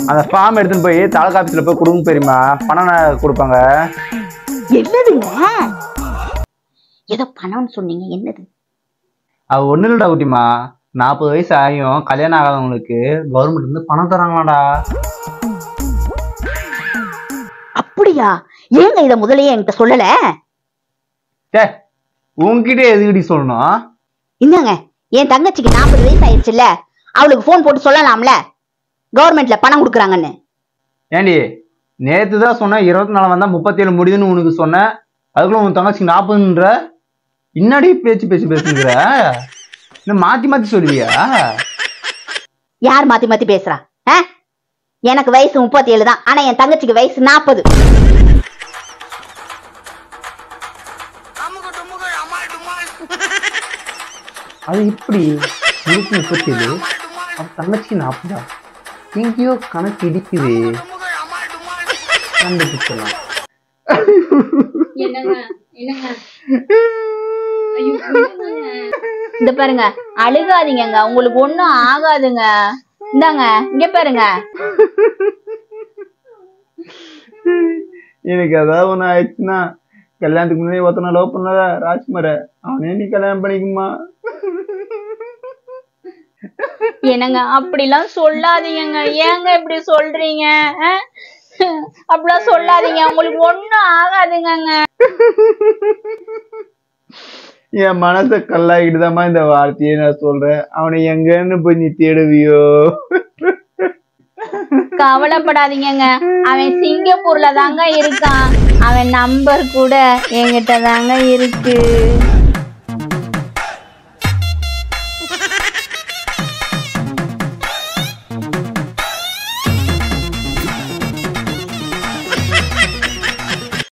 அந்த ஃபார்ம் எடுத்துன்னு போய் தாலுகா ஆஃபீஸில் போய் கொடுங்க பெரியம்மா பணம் நான் கொடுப்பாங்க என்னதுங்க ஏதோ பணம்னு சொன்னீங்க என்னது அது ஒன்றும் இல்லைடா குட்டிமா நாற்பது வயசு ஆகியும் கல்யாணம் ஆகாதவங்களுக்கு கவர்மெண்ட் இருந்து பணம் தராங்களாடா அப்படியா ஏங்க இத முதல்லயே என்கிட்ட சொல்லல டே உன்கிட்ட எதுக்கடி சொல்லணும் இந்தாங்க என் தங்கச்சிக்கு நாற்பது வயசு ஆயிடுச்சுல்ல அவளுக்கு ஃபோன் போட்டு சொல்லலாம்ல கவர்மெண்ட்ல பணம் கொடுக்குறாங்கன்னு ஏண்டி நேற்று தான் சொன்னேன் இருபத்தி நாலு வந்தால் முப்பத்தேழு முடியுதுன்னு உனக்கு சொன்னேன் அதுக்குள்ள உன் தங்கச்சிக்கு நாற்பதுன்ற இன்னாடி பேச்சு பேச்சு பேசுங்கிற இன்னும் மாற்றி மாற்றி சொல்லுவியா யார் மாத்தி மாத்தி பேசுறா ஆ? எனக்கு வயசு முப்பத்தி ஏழு தான் ஆனா என் தங்கச்சிக்கு வயசு நாற்பது அது எப்படி உனக்கு முப்பத்தேழு அவன் தங்கச்சிக்கு நாற்பதா எங்கேயோ கணக்கு இடிக்குது கண்டுபிடிச்சலாம் என்னங்க என்னங்க ஐயோ என்னங்க இந்த பாருங்க அழுகாதீங்கங்க உங்களுக்கு ஒண்ணும் ஆகாதுங்க இந்தாங்க இங்க பாருங்க எனக்கு ஏதாவது ஒன்று ஆயிடுச்சுன்னா கல்யாணத்துக்கு முன்னாடி ஒருத்தனை லவ் பண்ணல ராஜ்குமார அவனே நீ கல்யாணம் பண்ணிக்குமா என்னங்க அப்படிலாம் சொல்லாதீங்கங்க ஏங்க இப்படி சொல்றீங்க ஆ? அப்படிலாம் சொல்லாதீங்க உங்களுக்கு ஒண்ணும் ஆகாதுங்கங்க என் மனசை கல்லாக்கிட்டுதாம்மா இந்த வார்த்தையை நான் சொல்றேன் அவனை எங்கன்னு போய் நீ தேடுவியோ கவலைப்படாதீங்கங்க அவன் சிங்கப்பூர்ல தாங்க இருக்கான் அவன் நம்பர் கூட என்கிட்ட தாங்க இருக்கு